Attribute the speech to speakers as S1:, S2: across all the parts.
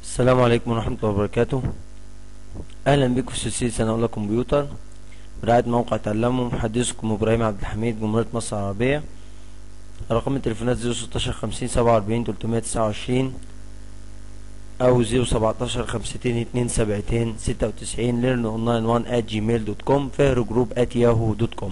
S1: السلام عليكم ورحمة الله وبركاته أهلا بكم في سلسلة سنة أولى كمبيوتر برعاية موقع تعلموا محدثكم إبراهيم عبد الحميد جمهورية مصر العربية رقم التليفونات زيرو ستاشر خمسين سبعة وأربعين تلتمية تسعة وعشرين أو زيرو سبعتاشر خمستين اتنين سبعتين ستة وتسعين ليرن أونلاين وان آت جيميل دوت كوم فهر جروب آت ياهو دوت كوم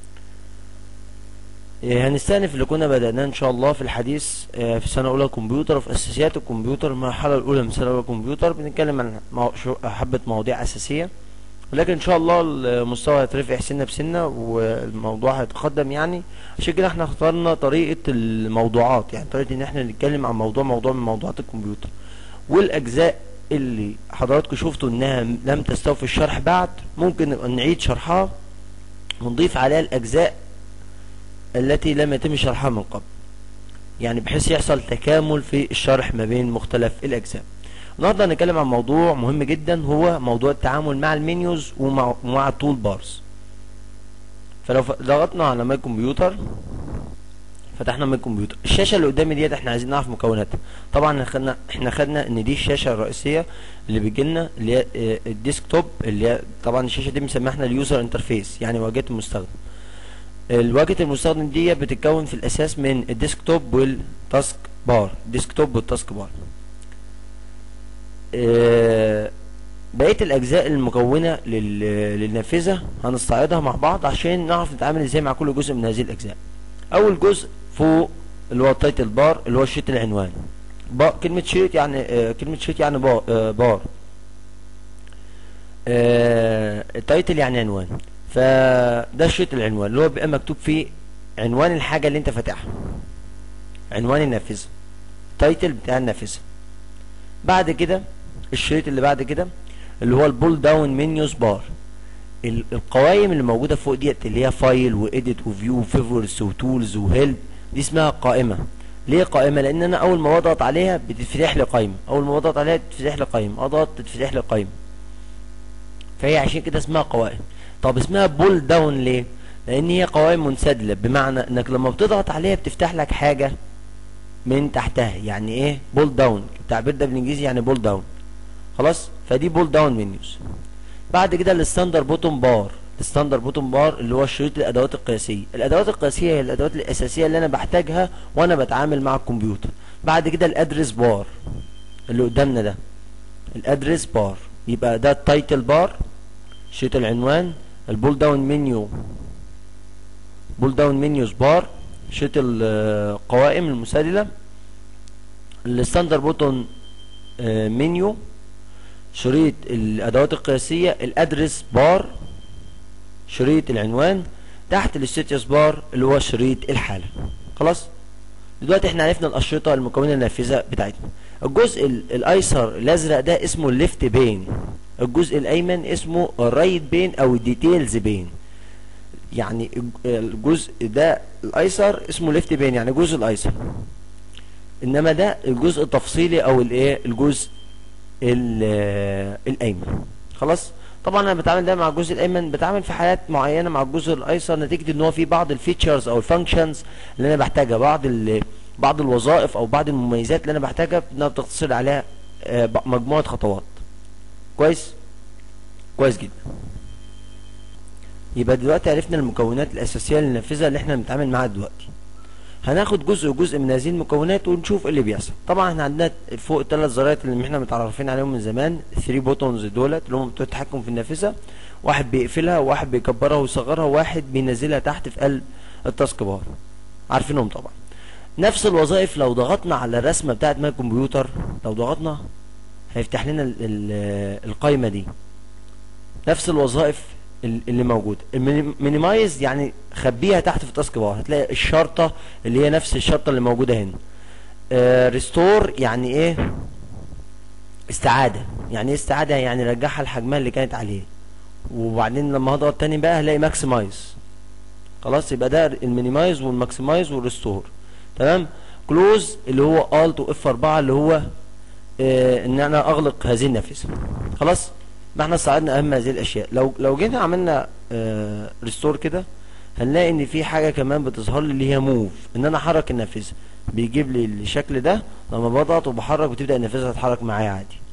S1: إيه، هنستأنف اللي كنا بدأناه إن شاء الله في الحديث آه، في سنة أولى كمبيوتر وفي أساسيات الكمبيوتر المرحلة الأولى من سنة أولى كمبيوتر بنتكلم عن مو- شو- حبة مواضيع أساسية ولكن إن شاء الله المستوى هيترفع سنة بسنة والموضوع هيتقدم يعني عشان كده احنا اخترنا طريقة الموضوعات يعني طريقة إن احنا نتكلم عن موضوع موضوع من موضوعات الكمبيوتر والأجزاء اللي حضراتكم شفتوا إنها لم تستوفي الشرح بعد ممكن نبقى نعيد شرحها ونضيف عليها الأجزاء التي لم يتم شرحها من قبل يعني بحيث يحصل تكامل في الشرح ما بين مختلف الأجزاء النهارده هنتكلم عن موضوع مهم جدا هو موضوع التعامل مع المنيوز ومع ومع التول بارز فلو ف- ضغطنا على ماي كمبيوتر فتحنا ماي كمبيوتر الشاشه اللي قدامي ديت احنا عايزين نعرف مكوناتها طبعا احنا خدنا احنا خدنا ان دي الشاشه الرئيسيه اللي بيجي لنا اللي هي آه، الديسكتوب اللي هي طبعا الشاشه دي بنسميها احنا اليوزر انترفيس يعني واجهه المستخدم الواجهه المستخدم دي بتتكون في الاساس من الديسكتوب والتاسك بار ديسكتوب والتاسك بار آه، بقيه الاجزاء المكونه لل- للنافذه هنستعرضها مع بعض عشان نعرف نتعامل ازاي مع كل جزء من هذه الاجزاء اول جزء فوق اللي هو التايتل بار اللي هو شريط العنوان با كلمه شريط يعني آه، كلمه شريط يعني با آه، بار آه، التايتل يعني عنوان فده شريط العنوان اللي هو بيبقى مكتوب فيه عنوان الحاجه اللي انت فاتحها عنوان النافذه تايتل بتاع النافذه بعد كده الشريط اللي بعد كده اللي هو البول داون منيوز بار ال- القوائم اللي موجوده فوق ديت اللي هي فايل واديت وفيو وفيفورس وتولز وهيلب دي اسمها قائمه ليه قائمه لان انا اول ما بضغط عليها بتتفتح لي قائمه اول ما بضغط عليها بتتفتح لي قائمه اضغط تتفتح لي قائمه فهي عشان كده اسمها قوائم طب اسمها بول داون ليه لان هي قوائم منسدله بمعنى انك لما بتضغط عليها بتفتح لك حاجه من تحتها يعني ايه بول داون التعبير ده بالانجليزي يعني بول داون خلاص فدي بول داون منيوز بعد كده الستاندر بوتوم بار الستاندر بوتوم بار اللي هو شريط الادوات القياسيه الادوات القياسيه هي الادوات الاساسيه اللي انا بحتاجها وانا بتعامل مع الكمبيوتر بعد كده الادرس بار اللي قدامنا ده الادرس بار يبقى ده التايتل بار شريط العنوان البول داون منيو بول داون منيوز بار شريط القوائم المسدله الستاندر بوتون آه، منيو شريط الادوات القياسيه الادرس بار شريط العنوان تحت الستاتس بار اللي هو شريط الحاله خلاص دلوقتي احنا عرفنا الاشرطه المكونه النافذه بتاعتنا الجزء ال- الايسر الازرق ده اسمه الليفت بين الجزء الايمن اسمه الرايت بين او الديتيلز بين يعني الج- الجزء ده الايسر اسمه ليفت بين يعني الجزء الايسر انما ده الجزء التفصيلي او الايه الجزء ال- الايمن خلاص طبعا انا بتعامل ده مع الجزء الايمن بتعامل في حالات معينه مع الجزء الايسر نتيجه ان هو في بعض الفيتشرز او الفانكشنز اللي انا بحتاجها بعض ال بعض الوظائف او بعض المميزات اللي انا بحتاجها انها بتختصر عليها آه، ب- مجموعه خطوات كويس كويس جدا يبقى دلوقتي عرفنا المكونات الاساسيه للنافذه اللي احنا بنتعامل معاها دلوقتي هناخد جزء جزء من هذه المكونات ونشوف ايه اللي بيحصل طبعا احنا عندنا فوق الثلاث زراير اللي احنا متعرفين عليهم من زمان 3 بوتونز دولت اللي هم بتوع التحكم في النافذه واحد بيقفلها وواحد بيكبرها ويصغرها وواحد بينزلها تحت في قلب التاسك بار عارفينهم طبعا نفس الوظائف لو ضغطنا على الرسمه بتاعت ماي كمبيوتر لو ضغطنا هيفتح لنا ال- ال- القايمه دي نفس الوظائف ال- اللي موجوده المينيمايز يعني خبيها تحت في التاسك بار هتلاقي الشرطه اللي هي نفس الشرطه اللي موجوده هنا ريستور يعني ايه استعاده يعني ايه استعاده يعني رجعها لحجمها اللي كانت عليه وبعدين لما هضغط تاني بقى هلاقي ماكسمايز خلاص يبقى ده المينيمايز والماكسمايز والريستور تمام كلوز اللي هو الت واف 4 اللي هو آه ان انا اغلق هذه النافذه خلاص ما احنا استعرضنا اهم هذه الاشياء لو لو جينا عملنا آه ريستور كده هنلاقي ان في حاجه كمان بتظهر لي اللي هي موف ان انا احرك النافذه بيجيب لي الشكل ده لما بضغط وبحرك بتبدا النافذه تتحرك معايا عادي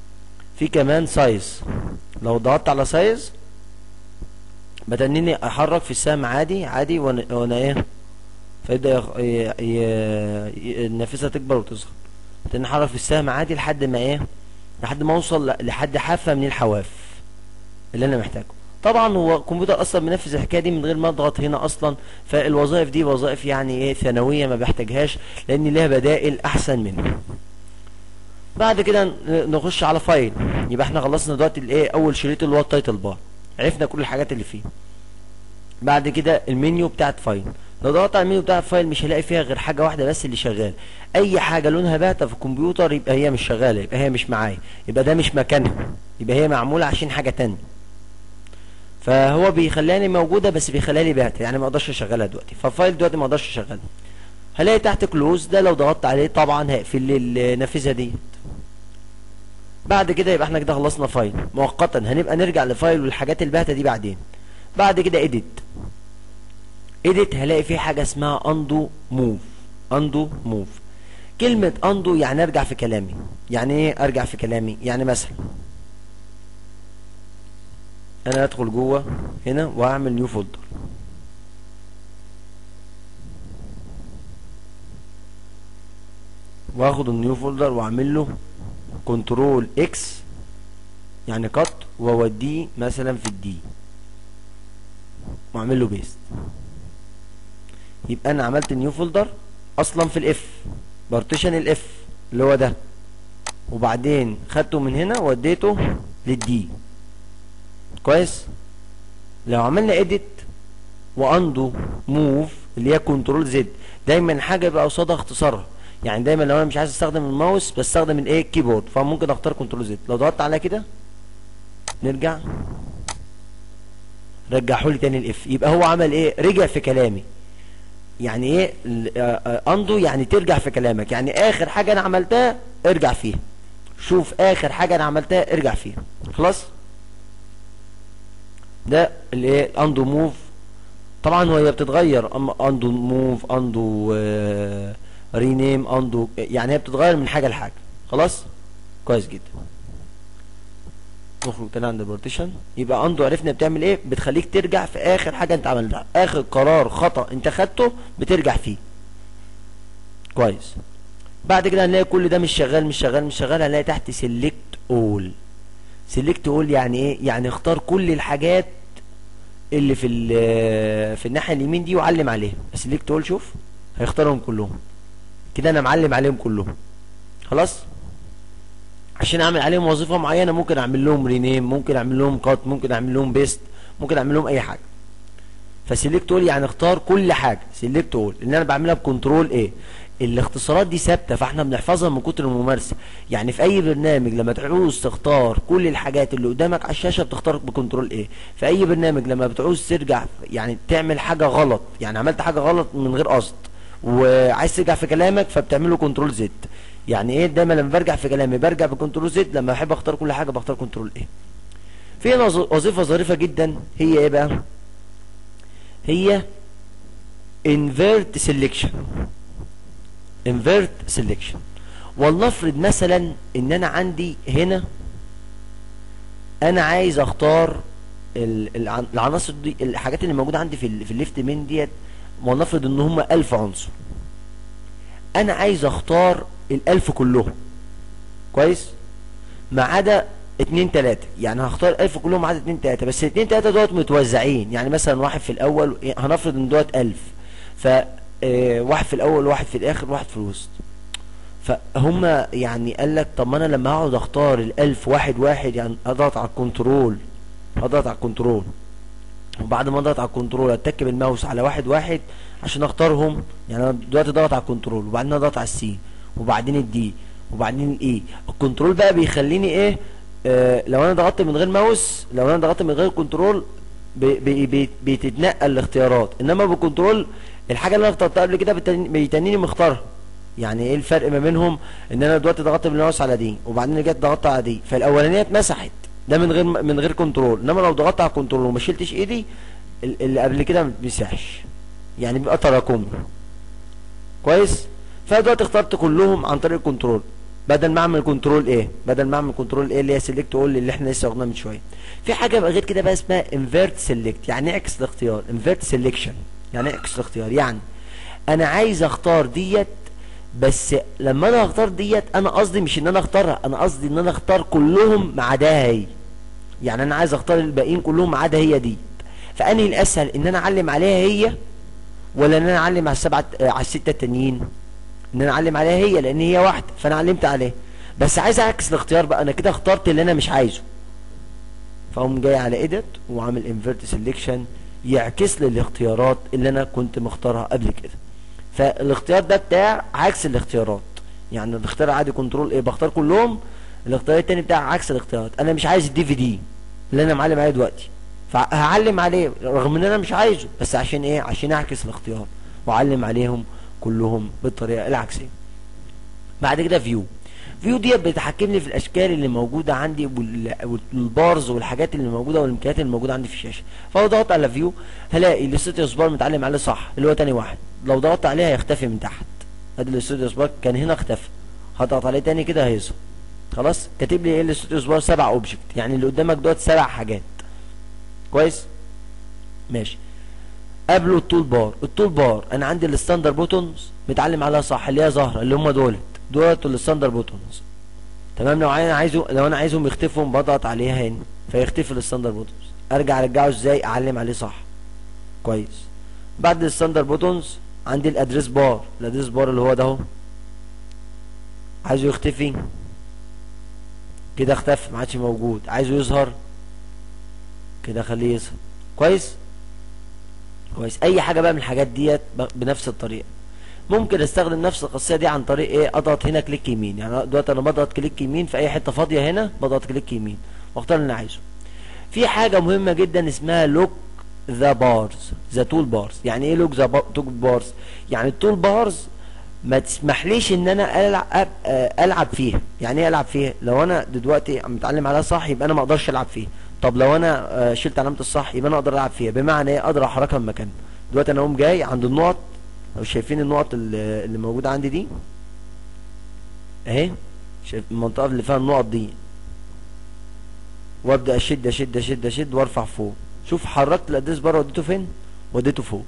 S1: في كمان سايز لو ضغطت على سايز بتنيني احرك في السهم عادي عادي وانا, وأنا ايه فيبدا يخ... ي... ي... النافذه تكبر وتصغر بتني احرك في السهم عادي لحد ما ايه لحد ما اوصل ل- لحد حافه من الحواف اللي انا محتاجه طبعا هو الكمبيوتر اصلا بينفذ الحكايه دي من غير ما اضغط هنا اصلا فالوظائف دي وظائف يعني ايه ثانويه ما بحتاجهاش لان ليها بدائل احسن منه بعد كده ن- نخش على فايل يبقى احنا خلصنا دلوقتي الايه اول شريط اللي هو التايتل بار عرفنا كل الحاجات اللي فيه بعد كده المنيو بتاعت فايل لو ضغطت على المنيو بتاع الفايل مش هلاقي فيها غير حاجه واحده بس اللي شغال اي حاجه لونها باته في الكمبيوتر يبقى هي مش شغاله يبقى هي مش معايا يبقى ده مش مكانها يبقى هي معموله عشان حاجه تانية فهو بيخليني موجوده بس بيخليها لي باته يعني ما اقدرش اشغلها دلوقتي فالفايل دلوقتي ما اقدرش اشغلها هلاقي تحت كلوز ده لو ضغطت عليه طبعا هيقفل لي النافذه ديت بعد كده يبقى احنا كده خلصنا فايل مؤقتا هنبقى نرجع لفايل والحاجات الباهته دي بعدين بعد كده اديت اديت هلاقي فيه حاجه اسمها اندو موف اندو موف كلمه اندو يعني ارجع في كلامي يعني ايه ارجع في كلامي يعني مثلا انا ادخل جوه هنا واعمل نيو فولدر واخد النيو فولدر واعمل له كنترول اكس يعني كات واوديه مثلا في الدي واعمل له بيست يبقى انا عملت نيو فولدر اصلا في الاف بارتيشن الاف اللي هو ده وبعدين خدته من هنا وديته للدي كويس لو عملنا اديت واندو موف اللي هي كنترول زد دايما حاجه يبقى قصادها اختصارها يعني دايما لو انا مش عايز استخدم الماوس بستخدم الايه الكيبورد فممكن اختار كنترول زد لو ضغطت عليها كده نرجع رجعوا لي تاني الاف يبقى هو عمل ايه رجع في كلامي يعني ايه ال- آه، آه، اندو يعني ترجع في كلامك يعني اخر حاجه انا عملتها ارجع فيها شوف اخر حاجه انا عملتها ارجع فيها خلاص ده الايه اندو موف طبعا هو هي بتتغير اما اندو موف اندو رينيم اندو يعني هي بتتغير من حاجه لحاجه خلاص كويس جدا نخرج تاني عند البارتيشن يبقى اندو عرفنا بتعمل ايه بتخليك ترجع في اخر حاجه انت عملتها اخر قرار خطا انت خدته بترجع فيه كويس بعد كده هنلاقي كل ده مش شغال مش شغال مش شغال هنلاقي تحت سيلكت اول سيلكت اول يعني ايه يعني اختار كل الحاجات اللي في ال- في الناحيه اليمين دي وعلم عليها سيلكت اول شوف هيختارهم كلهم كده انا معلم عليهم كلهم خلاص عشان اعمل عليهم وظيفه معينه ممكن اعمل لهم رينيم ممكن اعمل لهم كات ممكن اعمل لهم بيست ممكن اعمل لهم اي حاجه فسيلكت اول يعني اختار كل حاجه سيلكت اول اللي انا بعملها بكنترول ايه الاختصارات دي ثابته فاحنا بنحفظها من كتر الممارسه يعني في اي برنامج لما تعوز تختار كل الحاجات اللي قدامك على الشاشه بتختار بكنترول ايه في اي برنامج لما بتعوز ترجع يعني تعمل حاجه غلط يعني عملت حاجه غلط من غير قصد وعايز ترجع في كلامك فبتعمله كنترول زد يعني ايه دايما لما برجع في كلامي برجع بكنترول زد لما بحب اختار كل حاجه بختار كنترول ايه في هنا وظ- وظيفه ظريفه جدا هي ايه بقى هي invert selection invert selection ولنفرض مثلا ان انا عندي هنا انا عايز اختار ال- العن- العناصر دي الحاجات اللي موجوده عندي في ال- في الليفت مين ديت ولنفرض ان هم 1000 عنصر انا عايز اختار الالف كلهم كويس ما عدا اتنين تلاتة يعني هختار الف كلهم ما عدا اتنين تلاتة بس اتنين تلاتة دوت متوزعين يعني مثلا واحد في الاول هنفرض ان دوت الف ف آه، واحد في الاول واحد في الاخر واحد في الوسط فهم يعني قال لك طب ما انا لما اقعد اختار الالف واحد واحد يعني اضغط على الكنترول اضغط على الكنترول وبعد ما اضغط على الكنترول اتك بالماوس على واحد واحد عشان اختارهم يعني انا دلوقتي ضغط على الكنترول وبعدين اضغط على السي وبعدين الدي وبعدين الاي الكنترول بقى بيخليني ايه آه لو انا ضغطت من غير ماوس لو انا ضغطت من غير كنترول بي بي بي بتتنقل الاختيارات انما بالكنترول الحاجه اللي انا اخترتها قبل كده بتن- بيتنيني مختارها يعني ايه الفرق ما بينهم ان انا دلوقتي ضغطت بالماوس على دي وبعدين جيت ضغطت على دي فالاولانيه اتمسحت ده من غير من غير كنترول انما لو ضغطت على الكنترول وما شلتش ايدي ال- اللي قبل كده ما بيمسحش يعني بيبقى تراكمي كويس فدلوقتي اخترت كلهم عن طريق الكنترول بدل ما اعمل كنترول ايه بدل ما اعمل كنترول ايه اللي هي سيلكت اول اللي احنا لسه واخدينها من شويه في حاجه بقى غير كده بقى اسمها انفيرت سيلكت يعني اعكس الاختيار انفيرت سيلكشن يعني اعكس الاختيار يعني انا عايز اختار ديت بس لما انا اختار ديت انا قصدي مش ان انا اختارها انا قصدي ان انا اختار كلهم ما عداها هي يعني انا عايز اختار الباقيين كلهم ما عدا هي دي فانهي الاسهل ان انا اعلم عليها هي ولا ان انا اعلم على السبعه على السته التانيين ان انا اعلم عليها هي لان هي واحده فانا علمت عليها بس عايز اعكس الاختيار بقى انا كده اخترت اللي انا مش عايزه فاقوم جاي على ايديت وعامل انفيرت سيلكشن يعكس لي الاختيارات اللي انا كنت مختارها قبل كده فالاختيار ده بتاع عكس الاختيارات يعني الاختيار عادي كنترول ايه بختار كلهم الاختيار التاني بتاع عكس الاختيارات انا مش عايز الدي في دي اللي انا معلم عليه دلوقتي فهعلم عليه رغم ان انا مش عايزه بس عشان ايه عشان اعكس الاختيار واعلم عليهم كلهم بالطريقه العكسيه بعد كده فيو فيو دي بتحكمني في الاشكال اللي موجوده عندي والبارز والحاجات اللي موجوده والامكانيات اللي موجوده عندي في الشاشه فلو ضغطت على فيو هلاقي الاستوديو بار متعلم عليه صح اللي هو تاني واحد لو ضغطت عليه هيختفي من تحت ادي الاستوديو بار كان هنا اختفى هضغط عليه تاني كده هيظهر خلاص كاتب لي ايه الاستوديو بار سبع اوبجكت يعني اللي قدامك دوت سبع حاجات كويس ماشي قبله التول بار التول بار انا عندي الستاندر بوتونز متعلم عليها صح اللي هي ظاهره اللي هم دولت دولت الستاندر بوتونز تمام لو انا عايزه لو انا عايزهم يختفوا بضغط عليها هنا فيختفي الستاندر بوتونز ارجع ارجعه ازاي اعلم عليه صح كويس بعد الستاندر بوتونز عندي الادريس بار الادريس بار اللي هو ده اهو عايزه يختفي كده اختفى ما عادش موجود عايزه يظهر كده خليه يظهر كويس كويس اي حاجه بقى من الحاجات ديت بنفس الطريقه ممكن استخدم نفس الخاصيه دي عن طريق ايه اضغط هنا كليك يمين يعني دلوقتي انا بضغط كليك يمين في اي حته فاضيه هنا بضغط كليك يمين واختار اللي انا عايزه في حاجه مهمه جدا اسمها لوك ذا بارز ذا تول بارز يعني ايه لوك ذا تول بارز يعني التول بارز ما تسمحليش ان انا العب العب فيها يعني ايه العب فيها لو انا دلوقتي متعلم عليها صح يبقى انا ما اقدرش العب فيها طب لو انا شلت علامه الصح يبقى انا اقدر العب فيها بمعنى ايه اقدر احركها من مكانها دلوقتي انا اقوم جاي عند النقط لو شايفين النقط اللي موجوده عندي دي اهي شايف المنطقه اللي فيها النقط دي وابدا اشد اشد اشد اشد وارفع فوق شوف حركت الادريس بره وديته فين وديته فوق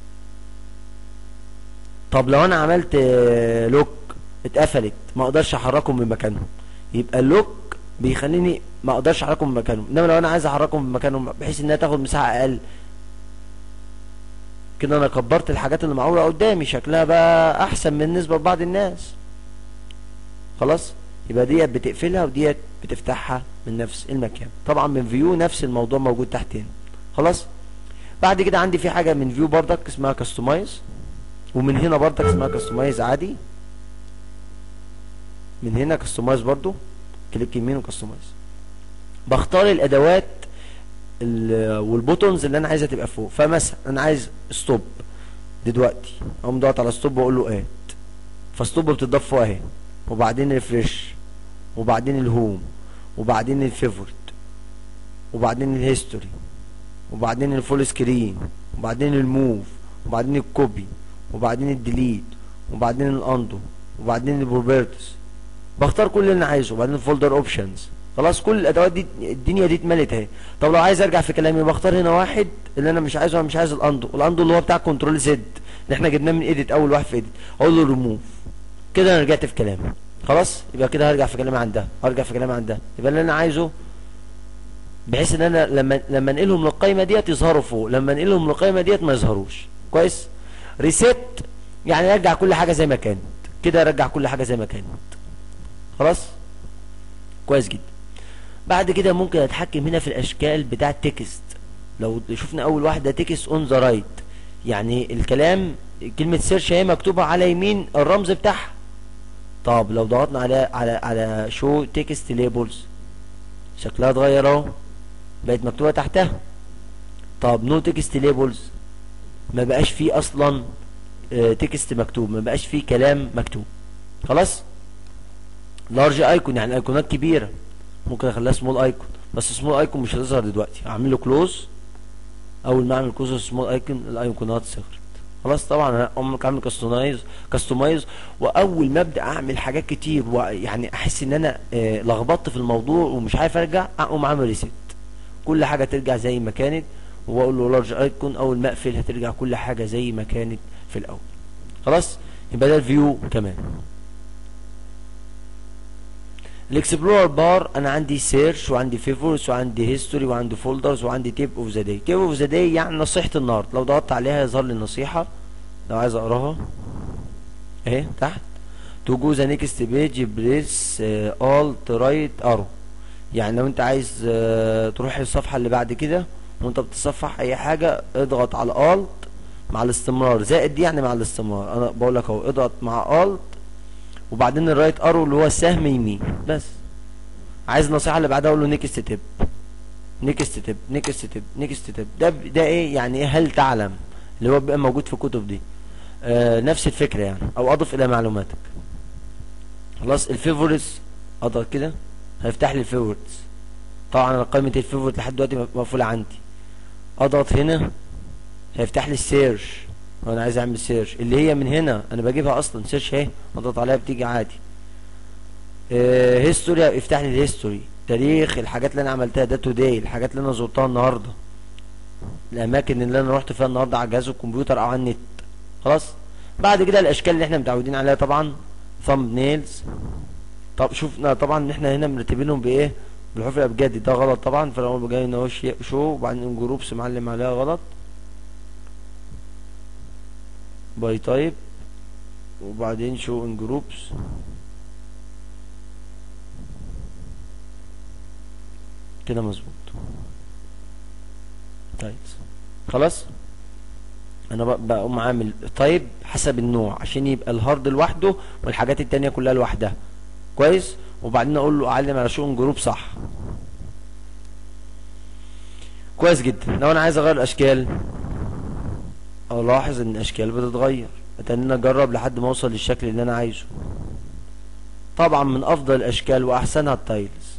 S1: طب لو انا عملت لوك اتقفلت ما اقدرش احركهم من مكانهم يبقى اللوك بيخليني ما اقدرش احركهم من مكانهم انما لو انا عايز احركهم من مكانهم بحيث انها تاخد مساحه اقل كده انا كبرت الحاجات اللي معموله قدامي شكلها بقى احسن بالنسبه لبعض الناس خلاص يبقى ديت بتقفلها وديت بتفتحها من نفس المكان طبعا من فيو نفس الموضوع موجود تحت هنا خلاص بعد كده عندي في حاجه من فيو بردك اسمها كاستمايز ومن هنا بردك اسمها كاستمايز عادي من هنا كاستمايز برضو كليك يمين وكاستمايز بختار الادوات والبوتونز اللي انا عايزها تبقى فوق فمثلا انا عايز ستوب دلوقتي اقوم ضغط على ستوب واقول له اد فستوب بتضاف فوق اهي وبعدين ريفريش وبعدين الهوم وبعدين الفيفورت وبعدين الهيستوري وبعدين الفول سكرين وبعدين الموف وبعدين الكوبي وبعدين الديليت وبعدين الاندو وبعدين البروبرتس بختار كل اللي انا عايزه وبعدين الفولدر اوبشنز خلاص كل الادوات دي الدنيا دي اتملت اهي طب لو عايز ارجع في كلامي بختار هنا واحد اللي انا مش عايزه انا مش عايز الاندو الاندو اللي هو بتاع كنترول زد اللي احنا جبناه من ايديت اول واحد في ايديت اقول له ريموف كده انا رجعت في كلامي خلاص يبقى كده هرجع في كلامي عن ده هرجع في كلامي عن ده يبقى اللي انا عايزه بحيث ان انا لما لما انقلهم للقائمه ديت يظهروا فوق لما انقلهم للقائمه ديت ما يظهروش كويس ريسيت يعني ارجع كل حاجه زي ما كانت كده ارجع كل حاجه زي ما كانت خلاص كويس جدا بعد كده ممكن اتحكم هنا في الاشكال بتاع التكست لو شفنا اول واحده تكست اون ذا رايت يعني الكلام كلمه سيرش هي مكتوبه على يمين الرمز بتاعها طب لو ضغطنا على على على شو تكست ليبلز شكلها اتغير اهو بقت مكتوبه تحتها طب نو تكست ليبلز ما بقاش فيه اصلا تكست مكتوب ما بقاش فيه كلام مكتوب خلاص لارج ايكون يعني ايقونات كبيره ممكن اخليها سمول ايكون بس سمول ايكون مش هتظهر دلوقتي اعمل له كلوز اول ما اعمل كلوز سمول ايكون الايقونات صغرت خلاص طبعا انا اقوم اعمل كاستمايز كاستمايز واول ما ابدا اعمل حاجات كتير ويعني احس ان انا آه، لخبطت في الموضوع ومش عارف ارجع اقوم عامل ريست كل حاجه ترجع زي ما كانت واقول له لارج ايكون اول ما اقفل هترجع كل حاجه زي ما كانت في الاول خلاص يبقى ده الفيو كمان الاكسبلورر بار انا عندي سيرش وعندي فيفورس وعندي هيستوري وعندي فولدرز وعندي تيب اوف ذا داي تيب اوف ذا داي يعني نصيحه النهارده لو ضغطت عليها يظهر لي النصيحه لو عايز اقراها اهي تحت تو جو ذا نيكست بيج بريس الت رايت ارو يعني لو انت عايز آه، تروح الصفحه اللي بعد كده وانت بتصفح اي حاجه اضغط على الت مع الاستمرار زائد دي يعني مع الاستمرار انا بقول لك اهو اضغط مع الت وبعدين الرايت ارو اللي هو السهم يمين بس عايز النصيحه اللي بعدها اقول له نيكست تيب نيكست تيب نيكست تيب نيكست تيب ده ب- ده ايه يعني ايه هل تعلم اللي هو بيبقى موجود في الكتب دي آه نفس الفكره يعني او اضف الى معلوماتك خلاص الفيفورتس اضغط كده هيفتح لي الفيفورتس طبعا انا قائمه الفيفورت لحد دلوقتي مقفوله عندي اضغط هنا هيفتح لي السيرش وانا عايز اعمل سيرش اللي هي من هنا انا بجيبها اصلا سيرش اهي اضغط عليها بتيجي عادي هيستوري يفتح لي الهيستوري تاريخ الحاجات اللي انا عملتها ده توداي الحاجات اللي انا زرتها النهارده الاماكن اللي انا رحت فيها النهارده على جهاز الكمبيوتر او على النت خلاص بعد كده الاشكال اللي احنا متعودين عليها طبعا ثامب نيلز طب شوفنا طبعا ان احنا هنا مرتبينهم بايه بالحروف الابجدي ده غلط طبعا فالاول جاي ان هو شي- شو وبعدين جروبس معلم عليها غلط باي تايب وبعدين شو ان جروبس كده مظبوط طيب خلاص انا بق- بقوم عامل طيب حسب النوع عشان يبقى الهارد لوحده والحاجات التانية كلها لوحدها كويس وبعدين اقول له اعلم على شؤون جروب صح كويس جدا لو انا عايز اغير الاشكال الاحظ ان الاشكال بتتغير اتنين اجرب لحد ما اوصل للشكل اللي انا عايزه طبعا من افضل الاشكال واحسنها التايلز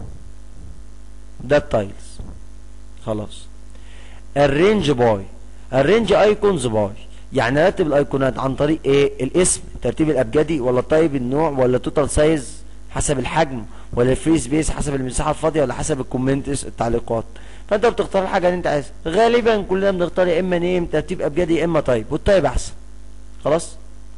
S1: ده التايلز خلاص الرينج باي الرينج ايكونز باي يعني ارتب الايقونات عن طريق ايه الاسم الترتيب الابجدي ولا طيب النوع ولا توتال سايز حسب الحجم ولا الفري سبيس حسب المساحه الفاضيه ولا حسب الكومنتس التعليقات فانت بتختار الحاجه اللي انت عايزها غالبا كلنا بنختار يا اما نيم ترتيب ابجدي يا اما طيب والطيب احسن خلاص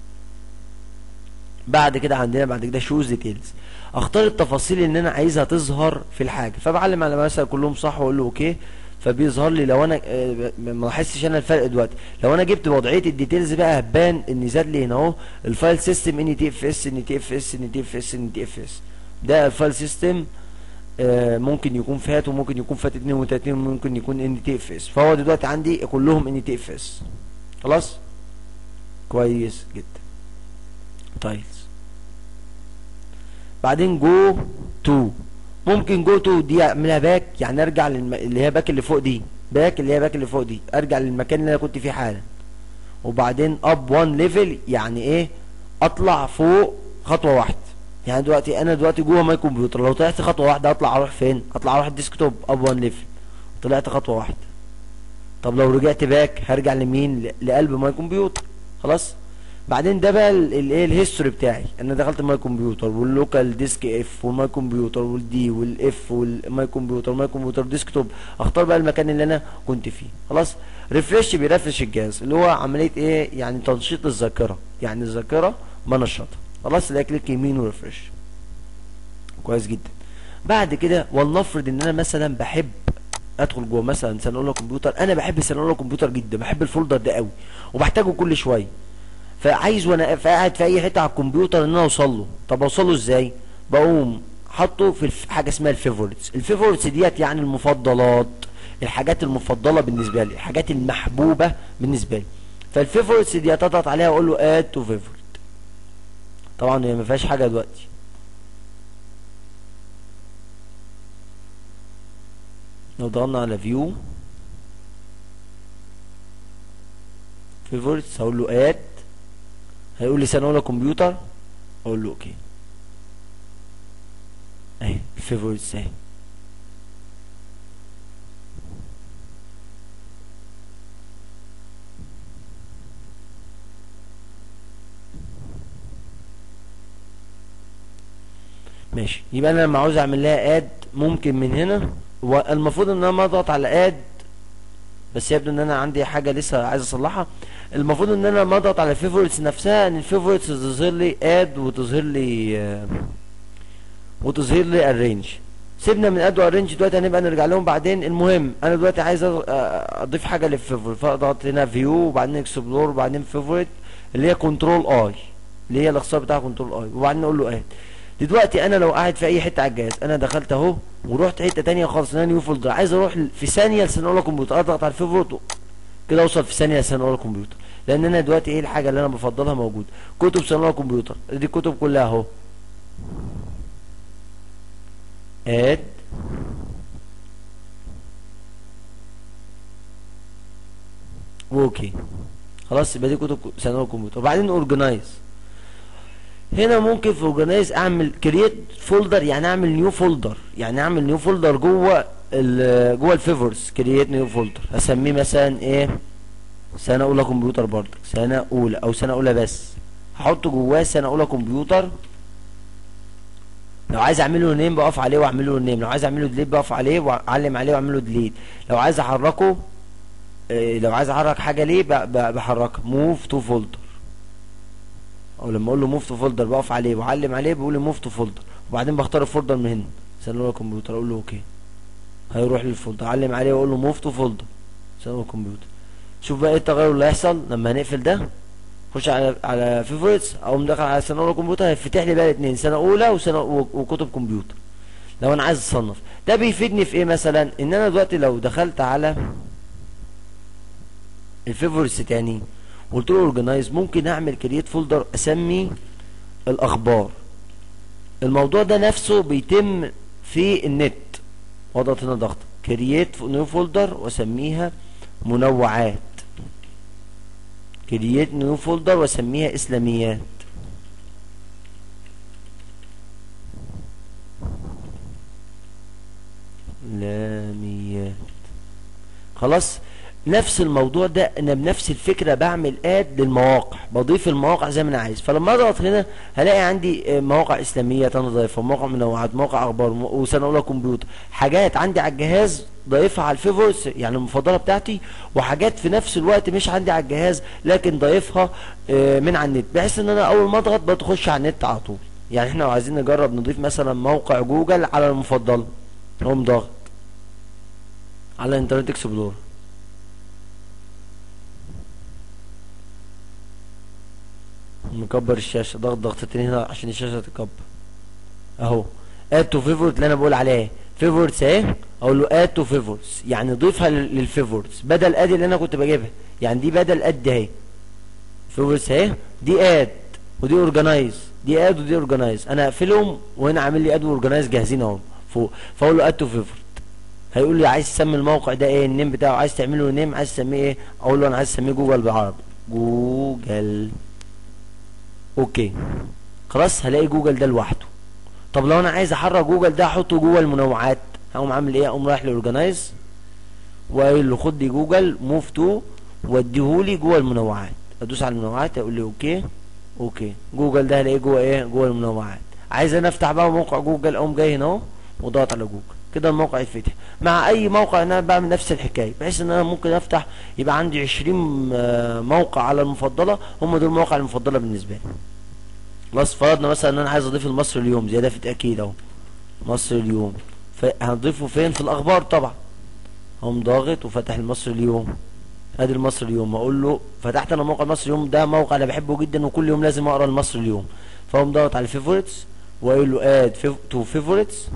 S1: بعد كده عندنا بعد كده شوز ديتيلز اختار التفاصيل اللي انا عايزها تظهر في الحاجه فبعلم على مثلا كلهم صح واقول له اوكي فبيظهر لي لو انا آه، ما لاحظتش انا الفرق دلوقتي لو انا جبت وضعيه الديتيلز بقى هتبان ان زاد لي هنا اهو الفايل سيستم ان تي اف اس ان تي اف اس ان تي اف اس ان تي اف اس ده الفايل سيستم آه، ممكن يكون فات وممكن يكون فات 32 وممكن يكون ان تي اف اس فهو دلوقتي عندي كلهم ان تي اف اس خلاص كويس جدا تايلز بعدين جو تو ممكن جو تو دي اعملها باك يعني ارجع للم... اللي هي باك اللي فوق دي باك اللي هي باك اللي فوق دي ارجع للمكان اللي انا كنت فيه حالا وبعدين اب وان ليفل يعني ايه اطلع فوق خطوه واحده يعني دلوقتي انا دلوقتي جوه ماي كمبيوتر لو طلعت خطوه واحده اطلع اروح فين اطلع اروح الديسكتوب اب وان ليفل طلعت خطوه واحده طب لو رجعت باك هرجع لمين ل- لقلب ماي كمبيوتر خلاص بعدين ده بقى ال- الايه الهيستوري بتاعي انا دخلت ماي كمبيوتر واللوكال ديسك اف والماي كمبيوتر والدي والاف والماي كمبيوتر والماي كمبيوتر ديسكتوب اختار بقى المكان اللي انا كنت فيه خلاص ريفرش بيرفرش الجهاز اللي هو عمليه ايه يعني تنشيط الذاكره يعني الذاكره بنشطها خلاص الاقي كليك يمين وريفرش كويس جدا بعد كده ولنفرض ان انا مثلا بحب ادخل جوه مثلا سنقول كمبيوتر انا بحب سنقول كمبيوتر جدا بحب الفولدر ده قوي وبحتاجه كل شويه فعايز وانا قاعد في اي حته على الكمبيوتر ان انا اوصل له طب اوصل له ازاي بقوم حاطه في الف- حاجه اسمها الفيفورتس الفيفورتس ديت يعني المفضلات الحاجات المفضله بالنسبه لي الحاجات المحبوبه بالنسبه لي فالفيفورتس ديت اضغط عليها واقول له اد تو فيفورت طبعا هي ما فيهاش حاجه دلوقتي لو ضغطنا على فيو فيفورتس هقول له اد هيقول لي سنه اولى كمبيوتر اقول له اوكي اهي الفيفورتس اهي ماشي يبقى انا لما عاوز اعمل لها اد ممكن من هنا والمفروض ان انا ما اضغط على اد بس يبدو ان انا عندي حاجه لسه عايز اصلحها المفروض ان انا لما اضغط على الفيفوريتس نفسها ان الفيفوريتس تظهر لي اد وتظهر لي آه، وتظهر لي الرينج سيبنا من اد وارينج دلوقتي هنبقى نرجع لهم بعدين المهم انا دلوقتي عايز أض- آه، اضيف حاجه للفيفوريت فاضغط هنا فيو وبعدين اكسبلور وبعدين فيفوريت اللي هي كنترول اي اللي هي الاختصار بتاع كنترول اي وبعدين اقول له اد دلوقتي انا لو قاعد في اي حته على الجهاز انا دخلت اهو ورحت حته تانية خالص انا نيو فولدر عايز اروح ل- في ثانيه لسنه اولى كمبيوتر اضغط على الفيفوريت كده اوصل في ثانيه لسنه اولى كمبيوتر لان انا دلوقتي ايه الحاجه اللي انا بفضلها موجوده كتب سنه اولى كمبيوتر دي الكتب كلها اهو اد اوكي خلاص يبقى دي كتب سنه اولى كمبيوتر وبعدين اورجنايز هنا ممكن في اورجنايز اعمل كرييت فولدر يعني اعمل نيو فولدر يعني اعمل نيو فولدر جوه ال جوه الفيفورز كرييت نيو فولدر اسميه مثلا ايه سنه اولى كمبيوتر برضك سنه اولى او سنه اولى بس هحط جواه سنه اولى كمبيوتر لو عايز اعمل له نيم بقف عليه واعمل له نيم لو عايز اعمل له ديليت بقف عليه واعلم عليه واعمل له ديليت لو عايز احركه إيه لو عايز احرك حاجه ليه ب- ب- بحركها موف تو فولدر او لما اقول له موف تو فولدر بقف عليه واعلم عليه بيقول لي موف تو فولدر وبعدين بختار الفولدر من هنا سنه اولى كمبيوتر اقول له اوكي هيروح للفولدر اعلم عليه واقول له موف تو فولدر سنه اولى كمبيوتر شوف بقى ايه التغير اللي هيحصل لما هنقفل ده خش على على فيفوريتس اقوم داخل على سنه اولى كمبيوتر هيفتح لي بقى الاثنين سنه اولى وسنه و- وكتب كمبيوتر لو انا عايز اصنف ده بيفيدني في ايه مثلا ان انا دلوقتي لو دخلت على الفيفوريتس تاني قلت له اورجنايز ممكن اعمل كرييت فولدر اسمي الاخبار الموضوع ده نفسه بيتم في النت واضغط هنا ضغط كرييت نيو فولدر واسميها منوعات كرييت نيو فولدر واسميها اسلاميات لاميات خلاص نفس الموضوع ده انا بنفس الفكره بعمل اد للمواقع بضيف المواقع زي ما انا عايز فلما اضغط هنا هلاقي عندي آه، مواقع اسلاميه انا ضايفها مواقع منوعات مواقع اخبار م- وسنه اولى كمبيوتر حاجات عندي على الجهاز ضايفها على الفيفورس يعني المفضله بتاعتي وحاجات في نفس الوقت مش عندي على الجهاز لكن ضايفها آه، من على النت بحيث ان انا اول ما اضغط بتخش على النت على طول يعني احنا لو عايزين نجرب نضيف مثلا موقع جوجل على المفضله اقوم ضاغط على انترنت اكسبلور نكبر الشاشة ضغط ضغطتين هنا عشان الشاشة تتكبر اهو اد تو فيفورت اللي انا بقول عليه فيفورتس اهي اقول له اد تو فيفورتس يعني ضيفها لل- للفيفورتس بدل اد اللي انا كنت بجيبها يعني دي بدل اد دي اهي فيفورتس اهي دي اد ودي اورجنايز دي اد ودي اورجنايز انا اقفلهم وهنا عامل لي اد واورجنايز جاهزين اهو فوق فاقول له اد تو فيفورت هيقول لي عايز تسمي الموقع ده ايه النيم بتاعه عايز تعمله نيم عايز تسميه ايه اقول له انا عايز اسميه جوجل بالعربي جوجل اوكي خلاص هلاقي جوجل ده لوحده طب لو انا عايز احرك جوجل ده احطه جوه المنوعات هقوم عامل ايه اقوم رايح لاورجنايز وقايل له خد لي جوجل موف تو واديهولي جوه المنوعات ادوس على المنوعات يقول لي اوكي اوكي جوجل ده هلاقيه جوه ايه جوه المنوعات عايز انا افتح بقى موقع جوجل اقوم جاي هنا اهو وضغط على جوجل كده الموقع يتفتح مع اي موقع انا بعمل نفس الحكايه بحيث ان انا ممكن افتح يبقى عندي 20 آه، موقع على المفضله هم دول المواقع المفضله بالنسبه لي خلاص فرضنا مثلا ان انا عايز اضيف المصري اليوم زي ده في تاكيد اهو مصر اليوم فهنضيفه فين في الاخبار طبعا اقوم ضاغط وفتح المصري اليوم ادي المصري اليوم اقول له فتحت انا موقع مصر اليوم ده موقع انا بحبه جدا وكل يوم لازم اقرا المصري اليوم فاقوم ضاغط على الفيفوريتس واقول له اد تو فيفوريتس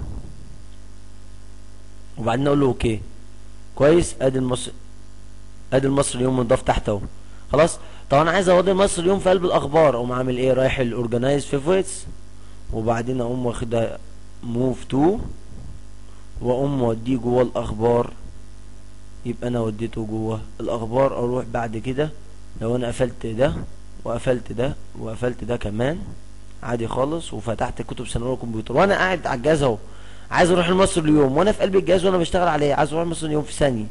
S1: وبعدين اقول له اوكي كويس ادي المصري ادي المصري اليوم مضاف تحت اهو خلاص طب انا عايز اودي مصر اليوم في قلب الاخبار اقوم عامل ايه رايح الاورجنايز فيفوريتس وبعدين اقوم واخدها موف تو واقوم موديه جوه الاخبار يبقى انا وديته جوه الاخبار اروح بعد كده لو انا قفلت ده وقفلت ده وقفلت ده كمان عادي خالص وفتحت كتب سنوية كمبيوتر وانا قاعد على الجهاز اهو عايز اروح لمصر اليوم وانا في قلب الجهاز وانا بشتغل عليه عايز اروح مصر اليوم في ثانيه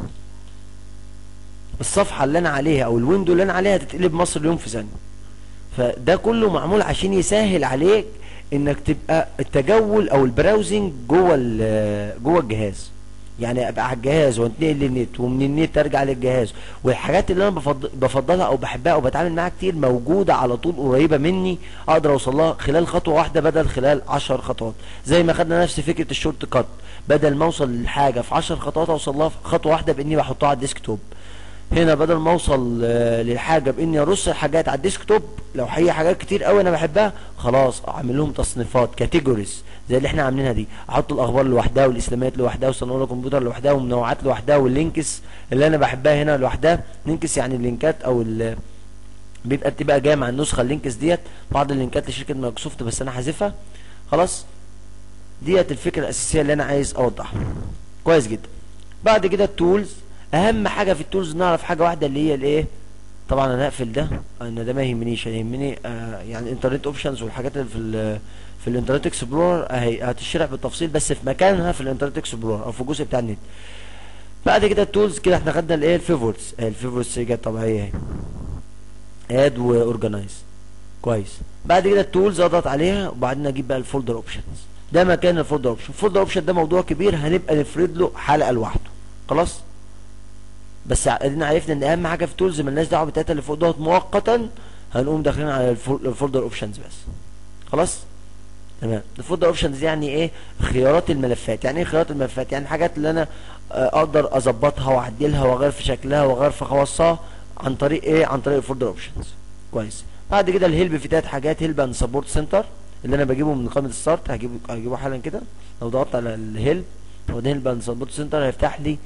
S1: الصفحه اللي انا عليها او الويندو اللي انا عليها تتقلب مصر اليوم في ثانيه فده كله معمول عشان يسهل عليك انك تبقى التجول او البراوزنج جوه ال- جوه الجهاز يعني ابقى على الجهاز وانتقل للنت ومن النت ارجع للجهاز والحاجات اللي انا بفضل بفضلها او بحبها او بتعامل معاها كتير موجوده على طول قريبه مني اقدر اوصل لها خلال خطوه واحده بدل خلال 10 خطوات زي ما خدنا نفس فكره الشورت كات بدل ما اوصل للحاجه في 10 خطوات اوصل لها في خطوه واحده باني بحطها على الديسك توب هنا بدل ما اوصل آه، للحاجه باني ارص الحاجات على الديسك توب لو هي حاجات كتير قوي انا بحبها خلاص اعمل لهم تصنيفات كاتيجوريز زي اللي احنا عاملينها دي احط الاخبار لوحدها والاسلامات لوحدها وصنوع الكمبيوتر لوحدها والمنوعات لوحدها واللينكس اللي انا بحبها هنا لوحدها لينكس يعني اللينكات او ال بيبقى بتبقى جايه مع النسخه اللينكس ديت بعض اللينكات لشركه مايكروسوفت بس انا حذفها خلاص ديت الفكره الاساسيه اللي انا عايز اوضحها كويس جدا بعد كده التولز اهم حاجه في التولز نعرف حاجه واحده اللي هي الايه طبعا انا هقفل ده انا ده ما يهمنيش انا يهمني آه يعني انترنت اوبشنز والحاجات اللي في ال في الانترنت اكسبلورر اهي هتشرح بالتفصيل بس في مكانها في الانترنت اكسبلورر او في الجزء بتاع النت بعد كده التولز كده احنا خدنا الايه الفيفورتس الفيفورتس جت طبيعيه اهي اد واورجنايز كويس بعد كده التولز اضغط عليها وبعدين اجيب بقى الفولدر اوبشنز ده مكان الفولدر اوبشن الفولدر اوبشن ده موضوع كبير هنبقى نفرد له حلقه لوحده خلاص بس ادينا عرفنا ان اهم حاجه في التولز مالناش دعوه بالتلاته اللي فوق دوت مؤقتا هنقوم داخلين على الفول- الفولدر اوبشنز بس خلاص تمام الفولدر اوبشنز يعني ايه خيارات الملفات يعني ايه خيارات الملفات يعني الحاجات اللي انا آه، اقدر اظبطها واعدلها واغير في شكلها واغير في خواصها عن طريق ايه عن طريق الفولدر اوبشنز كويس بعد كده الهيلب في تلات حاجات هيلب اند سبورت سنتر اللي انا بجيبه من قائمه الستارت هجيبه هجيبه حالا كده لو ضغطت على الهيلب وده هيلب اند سبورت سنتر هيفتح لي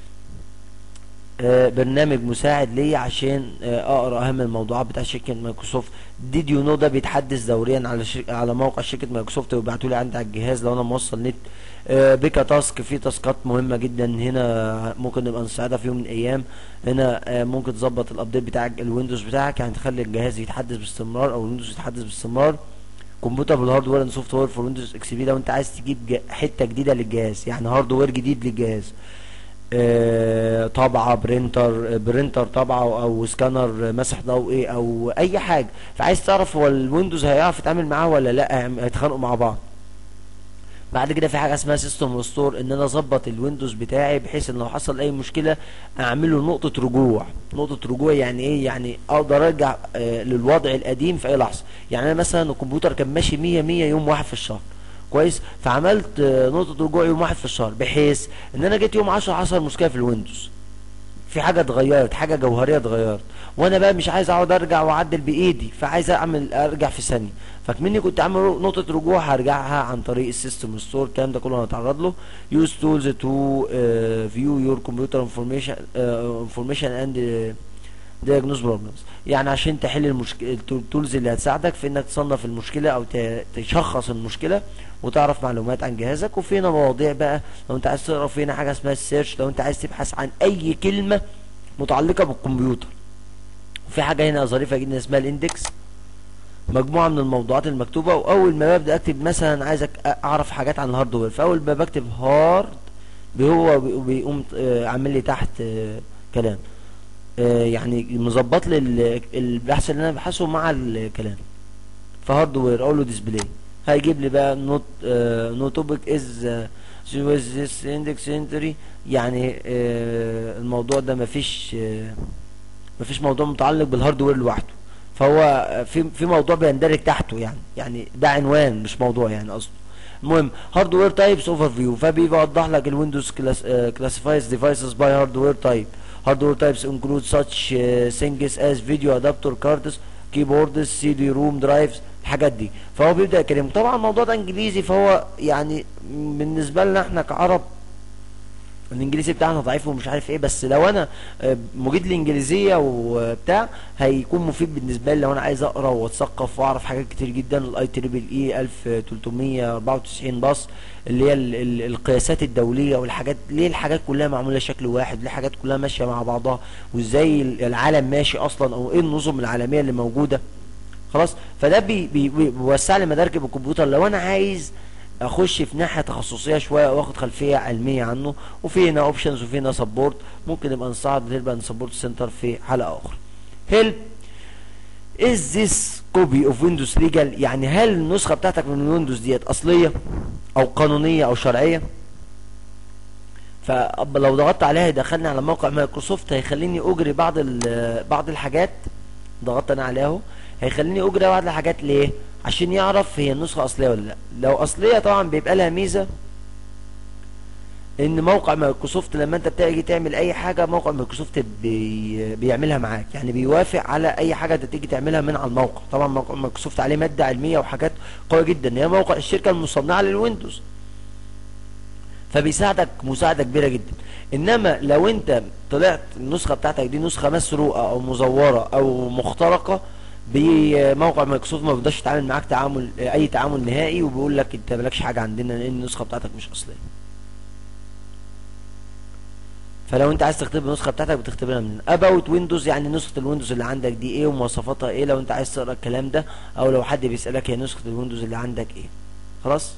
S1: آه، برنامج مساعد ليا عشان آه، اقرا اهم الموضوعات بتاع شركه مايكروسوفت ديد يو نو ده بيتحدث دوريا على شر... على موقع شركه مايكروسوفت ويبعتوا لي عندي على الجهاز لو انا موصل نت آه، بيكا تاسك في تاسكات مهمه جدا هنا ممكن نبقى نساعدها في يوم من الايام هنا آه، ممكن تظبط الابديت بتاعك الويندوز بتاعك يعني تخلي الجهاز يتحدث باستمرار او الويندوز يتحدث باستمرار كمبيوتر بالهاردوير اند سوفت وير فور ويندوز اكس بي لو انت عايز تجيب ج- حته جديده للجهاز يعني هاردوير جديد للجهاز آه، طابعه برينتر آه، برينتر طابعه او سكانر مسح ضوئي او اي حاجه فعايز تعرف هو الويندوز هيعرف يتعامل معاه ولا لا هم- هيتخانقوا مع بعض بعد كده في حاجه اسمها سيستم ريستور ان انا اظبط الويندوز بتاعي بحيث ان لو حصل اي مشكله اعمل له نقطه رجوع نقطه رجوع يعني ايه يعني اقدر ارجع آه للوضع القديم في اي لحظه يعني انا مثلا الكمبيوتر كان ماشي 100 100 يوم واحد في الشهر كويس فعملت آه نقطه رجوع يوم واحد في الشهر بحيث ان انا جيت يوم 10 حصل مشكله في الويندوز في حاجه اتغيرت حاجه جوهريه اتغيرت وانا بقى مش عايز اقعد ارجع واعدل بايدي فعايز اعمل ارجع في ثانيه فكمني كنت عامل نقطه رجوع هرجعها عن طريق السيستم ستور الكلام ده كله هنتعرض له يوز تولز تو فيو يور كمبيوتر انفورميشن انفورميشن اند diagnose problems يعني عشان تحل المشكله التولز اللي هتساعدك في انك تصنف المشكله او ت- تشخص المشكله وتعرف معلومات عن جهازك وفي هنا مواضيع بقى لو انت عايز تقرا في هنا حاجه اسمها السيرش لو انت عايز تبحث عن اي كلمه متعلقه بالكمبيوتر وفي حاجه هنا ظريفه جدا اسمها الاندكس مجموعه من الموضوعات المكتوبه واول ما ببدا اكتب مثلا عايزك اعرف حاجات عن الهاردوير فاول ما بكتب هارد هو بي- بيقوم آه، عامل لي تحت آه، كلام آه، يعني مظبط لي ال- البحث اللي انا بحثه مع الكلام فهاردوير اقول له ديسبلاي هيجيب لي بقى نوت نو توبيك از ذس اندكس انتري يعني آه، الموضوع ده مفيش آه، مفيش موضوع متعلق بالهاردوير لوحده فهو في في موضوع بيندرج تحته يعني يعني ده عنوان مش موضوع يعني اصلا المهم هاردوير تايبس اوفر فيو فبيوضح لك الويندوز كلاسيفايز ديفايسز باي هاردوير تايب هاردوير تايبس انكلود such uh, things as video adapter cards keyboards CD روم درايفز الحاجات دي فهو بيبدا يكلمك طبعا الموضوع ده انجليزي فهو يعني بالنسبه لنا احنا كعرب الانجليزي بتاعنا ضعيف ومش عارف ايه بس لو انا آه، مجيد الانجليزيه وبتاع هيكون مفيد بالنسبه لي لو انا عايز اقرا واتثقف واعرف حاجات كتير جدا الاي تريبل اي 1394 باص اللي هي ال- ال- القياسات الدوليه والحاجات ليه الحاجات كلها معموله شكل واحد ليه الحاجات كلها ماشيه مع بعضها وازاي ال- العالم ماشي اصلا او ايه النظم العالميه اللي موجوده خلاص فده بي بي بي- بيوسع لي مدارك الكمبيوتر لو انا عايز اخش في ناحيه تخصصيه شويه واخد خلفيه علميه عنه وفي هنا اوبشنز وفي هنا سبورت ممكن نبقى نصعد هيلب اند سبورت سنتر في حلقه اخرى هيلب is this copy of Windows legal يعني هل النسخة بتاعتك من ويندوز ديت أصلية أو قانونية أو شرعية فلو ضغطت عليها يدخلني على موقع مايكروسوفت هيخليني أجري بعض بعض الحاجات ضغطت أنا عليها اهو هيخليني أجري بعض الحاجات ليه عشان يعرف هي النسخة أصلية ولا لا لو أصلية طبعا بيبقى لها ميزة ان موقع مايكروسوفت لما انت بتيجي تعمل اي حاجه موقع مايكروسوفت بي بيعملها معاك يعني بيوافق على اي حاجه انت تيجي تعملها من على الموقع طبعا موقع مايكروسوفت عليه ماده علميه وحاجات قويه جدا هي موقع الشركه المصنعه للويندوز فبيساعدك مساعده كبيره جدا انما لو انت طلعت النسخه بتاعتك دي نسخه مسروقه او مزوره او مخترقه بموقع مايكروسوفت ما بيقدرش يتعامل معاك تعامل اي تعامل نهائي وبيقول لك انت مالكش حاجه عندنا لان النسخه بتاعتك مش اصليه فلو انت عايز تختبر النسخه بتاعتك بتختبرها من اباوت ويندوز يعني نسخه الويندوز اللي عندك دي ايه ومواصفاتها ايه لو انت عايز تقرا الكلام ده او لو حد بيسالك هي نسخه الويندوز اللي عندك ايه خلاص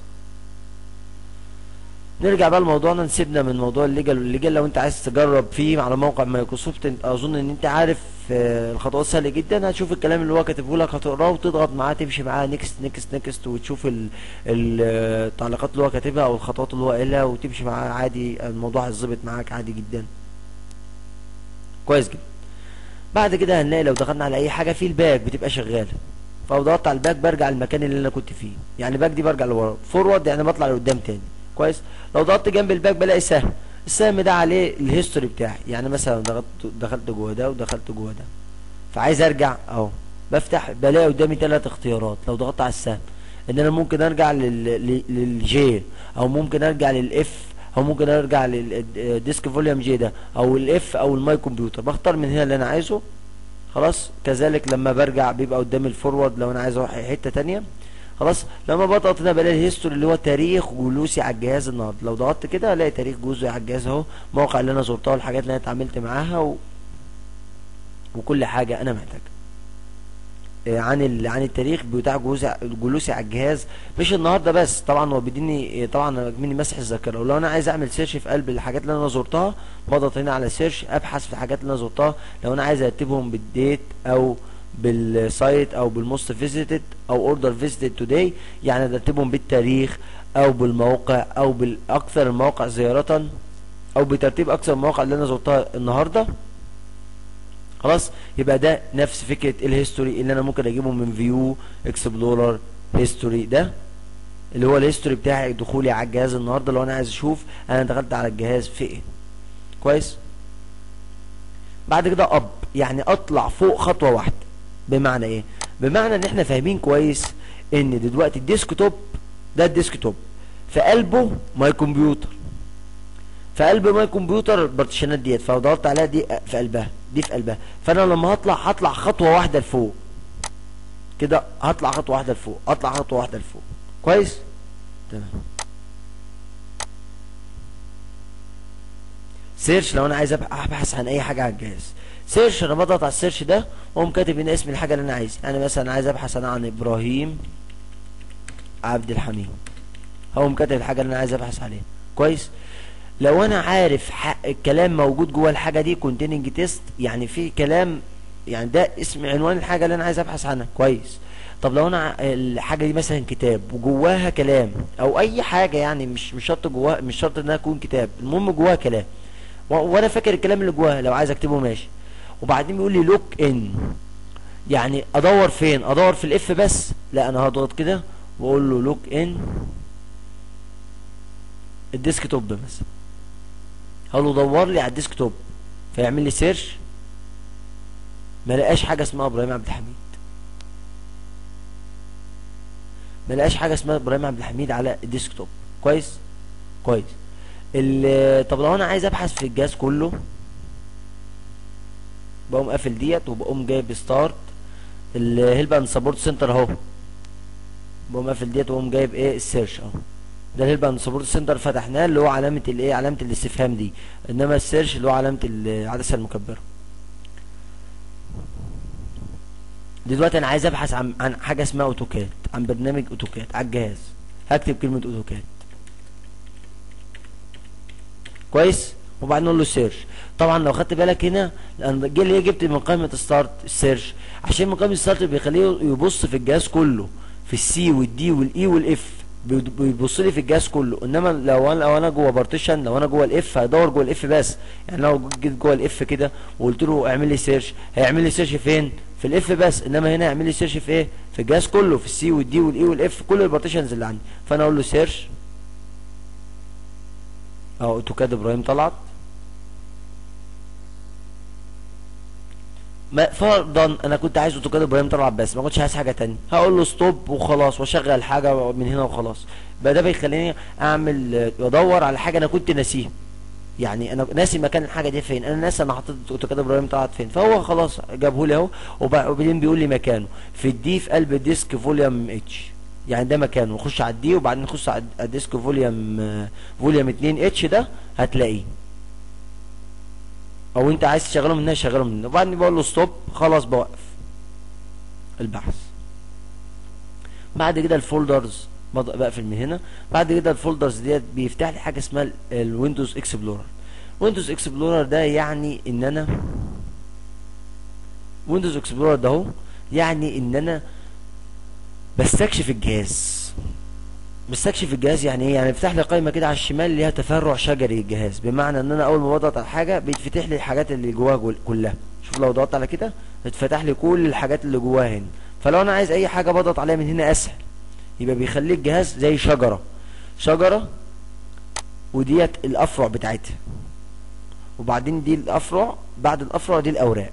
S1: نرجع بقى لموضوعنا نسيبنا من موضوع الليجل والليجل لو انت عايز تجرب فيه على موقع مايكروسوفت اظن ان انت عارف الخطوات سهله جدا هتشوف الكلام اللي هو كاتبه لك هتقراه وتضغط معاه تمشي معاه نيكست نيكست نيكست وتشوف التعليقات اللي هو كاتبها او الخطوات اللي هو قايلها وتمشي معاه عادي الموضوع هيظبط معاك عادي جدا كويس جدا بعد كده هنلاقي لو دخلنا على اي حاجه في الباك بتبقى شغاله فلو ضغطت على الباك برجع المكان اللي انا كنت فيه يعني باك دي برجع لورا فورورد يعني بطلع لقدام تاني كويس لو ضغطت جنب الباك بلاقي سهم السهم ده عليه الهيستوري بتاعي يعني مثلا ضغطت دخلت جوه ده ودخلت جوه ده فعايز ارجع اهو بفتح بلاقي قدامي ثلاث اختيارات لو ضغطت على السهم ان انا ممكن ارجع للجي او ممكن ارجع للاف او ممكن ارجع للديسك فوليوم جي ده او الاف او الماي كمبيوتر بختار من هنا اللي انا عايزه خلاص كذلك لما برجع بيبقى قدامي الفورورد لو انا عايز اروح حته ثانيه خلاص لما بضغط هنا بلاقي الهيستوري اللي هو تاريخ جلوسي على الجهاز النهارده لو ضغطت كده الاقي تاريخ جلوسي على الجهاز اهو المواقع اللي انا زرتها والحاجات اللي انا اتعاملت معاها و... وكل حاجه انا محتاجها عن ال... عن التاريخ بتاع جلوسي جلوسي على الجهاز مش النهارده بس طبعا هو بيديني طبعا مني مسح الذاكره ولو انا عايز اعمل سيرش في قلب الحاجات اللي انا زرتها بضغط هنا على سيرش ابحث في الحاجات اللي انا زرتها لو انا عايز ارتبهم بالديت او بالسايت او بالموست فيزيتد او اوردر فيزيتد توداي يعني ارتبهم بالتاريخ او بالموقع او بالاكثر المواقع زيارة او بترتيب اكثر المواقع اللي انا زرتها النهاردة خلاص يبقى ده نفس فكرة الهيستوري اللي انا ممكن اجيبه من فيو اكسبلورر هيستوري ده اللي هو الهيستوري بتاعي دخولي على الجهاز النهاردة لو انا عايز اشوف انا دخلت على الجهاز في ايه كويس بعد كده اب يعني اطلع فوق خطوة واحدة بمعنى ايه بمعنى ان احنا فاهمين كويس ان دلوقتي الديسكتوب ده الديسكتوب في قلبه ماي كمبيوتر في قلب ماي كمبيوتر البارتيشنات ديت فلو ضغطت عليها دي في قلبها دي في قلبها فانا لما هطلع هطلع خطوه واحده لفوق كده هطلع خطوه واحده لفوق اطلع خطوه واحده لفوق كويس تمام سيرش لو انا عايز ابحث عن اي حاجه على الجهاز سيرش انا بضغط على السيرش ده واقوم كاتب هنا اسم الحاجه اللي انا عايزها انا يعني مثلا عايز ابحث انا عن ابراهيم عبد الحميد هقوم كاتب الحاجه اللي انا عايز ابحث عليها كويس لو انا عارف الكلام موجود جوه الحاجه دي كونتيننج تيست يعني في كلام يعني ده اسم عنوان الحاجه اللي انا عايز ابحث عنها كويس طب لو انا الحاجه دي مثلا كتاب وجواها كلام او اي حاجه يعني مش مش شرط جواها مش شرط انها تكون كتاب المهم جواها كلام وانا فاكر الكلام اللي جواها لو عايز اكتبه ماشي وبعدين بيقول لي لوك ان يعني ادور فين ادور في الاف بس لا انا هضغط كده واقول له لوك ان الديسك توب مثلا هقول له دور لي على الديسك توب فيعمل لي سيرش ما لقاش حاجه اسمها ابراهيم عبد الحميد ما لقاش حاجه اسمها ابراهيم عبد الحميد على الديسك توب كويس كويس طب لو انا عايز ابحث في الجهاز كله بقوم قافل ديت وبقوم جايب ستارت الهيلب اند سبورت سنتر اهو بقوم قافل ديت وبقوم جايب ايه السيرش اهو ده الهيلب اند سبورت سنتر فتحناه اللي هو علامه الايه علامه الاستفهام دي انما السيرش اللي هو علامه العدسه المكبره دلوقتي انا عايز ابحث عن عن حاجه اسمها اوتوكاد عن برنامج اوتوكاد على الجهاز هكتب كلمه اوتوكاد كويس وبعدين نقول له سيرش طبعا لو خدت بالك هنا انا جه ليه جبت من قائمه ستارت السيرش عشان من قائمه ستارت بيخليه يبص في الجهاز كله في السي والدي والاي والاف بيبص لي في الجهاز كله انما لو انا لو انا جوه بارتيشن لو انا جوه الاف هيدور جوه الاف بس يعني لو جيت جوه الاف كده وقلت له اعمل لي سيرش هيعمل لي سيرش فين في الاف بس انما هنا هيعمل لي سيرش في ايه في الجهاز كله في السي والدي والاي والاف كل البارتيشنز اللي عندي فانا اقول له سيرش اهو اوتوكاد ابراهيم طلعت ما فرضا انا كنت عايز اوتوكاد ابراهيم طلعت بس ما كنتش عايز حاجه تانية هقول له ستوب وخلاص واشغل حاجه من هنا وخلاص بقى ده بيخليني اعمل وادور على حاجه انا كنت ناسيها يعني انا ناسي مكان الحاجه دي فين انا ناسي انا حطيت اوتوكاد ابراهيم طلعت فين فهو خلاص جابه لي اهو وبعدين بيقول لي مكانه في الدي في قلب الديسك فوليوم اتش يعني ده مكانه نخش على الدي وبعدين نخش على الديسك فوليوم فوليوم 2 اتش ده هتلاقيه او انت عايز تشغله من هنا شغله من هنا وبعدين بقول له ستوب خلاص بوقف البحث بعد كده الفولدرز بقفل من هنا بعد كده الفولدرز ديت بيفتح لي حاجه اسمها الويندوز اكسبلورر ويندوز اكسبلورر ده يعني ان انا ويندوز اكسبلورر ده اهو يعني ان انا بستكشف الجهاز بستكشف الجهاز يعني ايه يعني يفتح لي قائمه كده على الشمال ليها تفرع شجري الجهاز بمعنى ان انا اول ما بضغط على حاجه بيتفتح لي الحاجات اللي جواها كلها شوف لو ضغطت على كده اتفتح لي كل الحاجات اللي جواها هنا فلو انا عايز اي حاجه بضغط عليها من هنا اسهل يبقى بيخلي الجهاز زي شجره شجره وديت الافرع بتاعتها وبعدين دي الافرع بعد الافرع دي الاوراق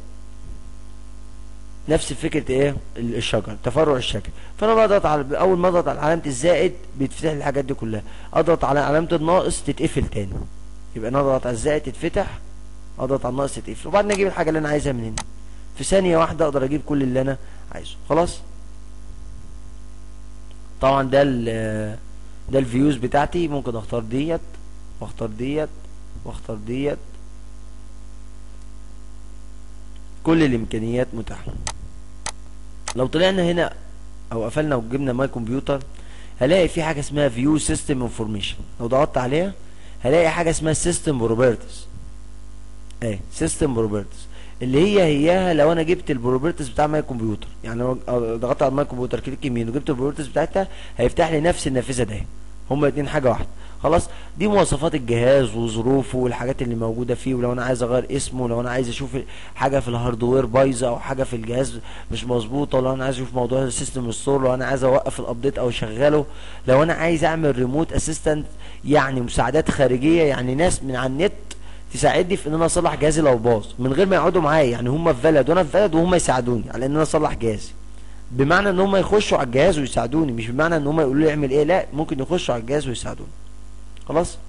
S1: نفس فكره ايه الشجر تفرع الشجر فانا بضغط على اول ما اضغط على علامه الزائد بيتفتح لي الحاجات دي كلها اضغط على علامه الناقص تتقفل تاني يبقى انا اضغط على الزائد تتفتح اضغط على الناقص تتقفل وبعدين اجيب الحاجه اللي انا عايزها من هنا في ثانيه واحده اقدر اجيب كل اللي انا عايزه خلاص طبعا ده ال ده الفيوز بتاعتي ممكن اختار ديت واختار ديت واختار ديت كل الامكانيات متاحه لو طلعنا هنا او قفلنا وجبنا ماي كمبيوتر هلاقي في حاجه اسمها فيو سيستم انفورميشن لو ضغطت عليها هلاقي حاجه اسمها سيستم بروبرتيز ايه سيستم بروبرتيز اللي هي هياها لو انا جبت البروبرتيز بتاع ماي كمبيوتر يعني لو ضغطت على الماي كمبيوتر كليك يمين وجبت البروبرتيز بتاعتها هيفتح لي نفس النافذه ده هما الاثنين حاجه واحده خلاص دي مواصفات الجهاز وظروفه والحاجات اللي موجوده فيه ولو انا عايز اغير اسمه ولو انا عايز اشوف حاجه في الهاردوير بايظه او حاجه في الجهاز مش مظبوطه لو انا عايز اشوف موضوع السيستم ستور لو انا عايز اوقف الابديت او اشغله لو انا عايز اعمل ريموت اسيستنت يعني مساعدات خارجيه يعني ناس من على النت تساعدني في ان انا اصلح جهازي لو باظ من غير ما يقعدوا معايا يعني هم في بلد وانا في بلد وهم يساعدوني على ان انا اصلح جهازي بمعنى ان هم يخشوا على الجهاز ويساعدوني مش بمعنى ان هم يقولوا لي اعمل ايه لا ممكن يخشوا على الجهاز ويساعدوني خلاص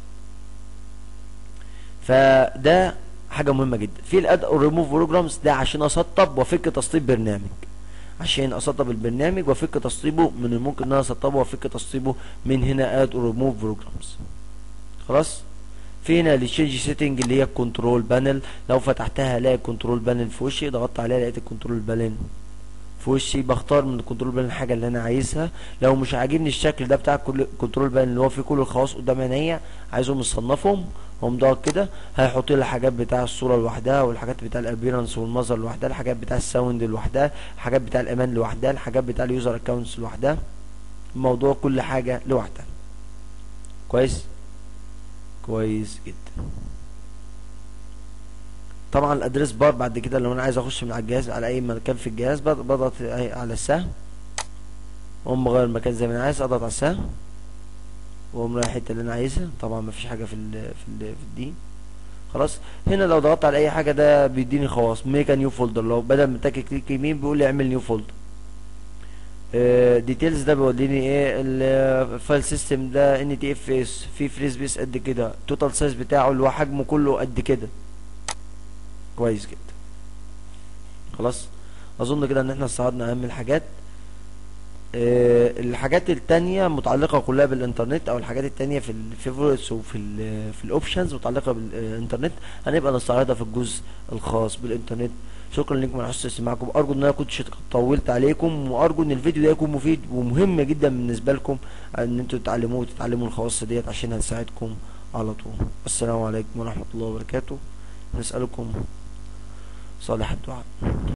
S1: فده حاجه مهمه جدا في الاد ريموف بروجرامز ده عشان اسطب وافك تسطيب برنامج عشان اسطب البرنامج وافك تسطيبه من الممكن ان انا اسطبه وافك تسطيبه من هنا اد ريموف بروجرامز خلاص في هنا التشينج سيتنج اللي هي الكنترول بانل لو فتحتها هلاقي الكنترول بانل في وشي ضغطت عليها لقيت الكنترول بانل في وشي بختار من الكنترول بانل الحاجه اللي انا عايزها لو مش عاجبني الشكل ده بتاع الكنترول بانل اللي هو فيه كل الخواص قدام عينيا عايزهم مصنفهم هم ضغط كده هيحط لي الحاجات بتاع الصوره لوحدها والحاجات بتاع الابيرنس والمظهر لوحدها الحاجات بتاع الساوند لوحدها الحاجات بتاع الامان لوحدها الحاجات بتاع اليوزر اكونتس لوحدها الموضوع كل حاجه لوحدها كويس كويس جدا طبعا الادريس بار بعد كده لو انا عايز اخش من على الجهاز على اي مكان في الجهاز بضغط على السهم واقوم مغير المكان زي ما انا عايز اضغط على السهم واقوم رايح الحته اللي انا عايزها طبعا مفيش حاجه في ال في ال في الدي خلاص هنا لو ضغطت على اي حاجه ده بيديني خواص ميك نيو فولدر لو بدل ما تاكي كليك يمين بيقول لي اعمل نيو فولدر ديتيلز ده بيوديني ايه الفايل سيستم ده ان تي اف اس في فري سبيس قد كده التوتال سايز بتاعه اللي هو حجمه كله قد كده كويس جدا خلاص اظن كده ان احنا استعرضنا اهم الحاجات أه الحاجات التانية متعلقة كلها بالانترنت او الحاجات التانية في الفيفوريتس وفي ال في الاوبشنز متعلقة بالانترنت هنبقى نستعرضها في الجزء الخاص بالانترنت شكرا لكم على حسن استماعكم ارجو ان انا كنتش طولت عليكم وارجو ان الفيديو ده يكون مفيد ومهم جدا بالنسبه لكم ان انتوا تتعلموه وتتعلموا الخواص ديت عشان هتساعدكم على طول السلام عليكم ورحمة الله وبركاته نسألكم صالح الدعاء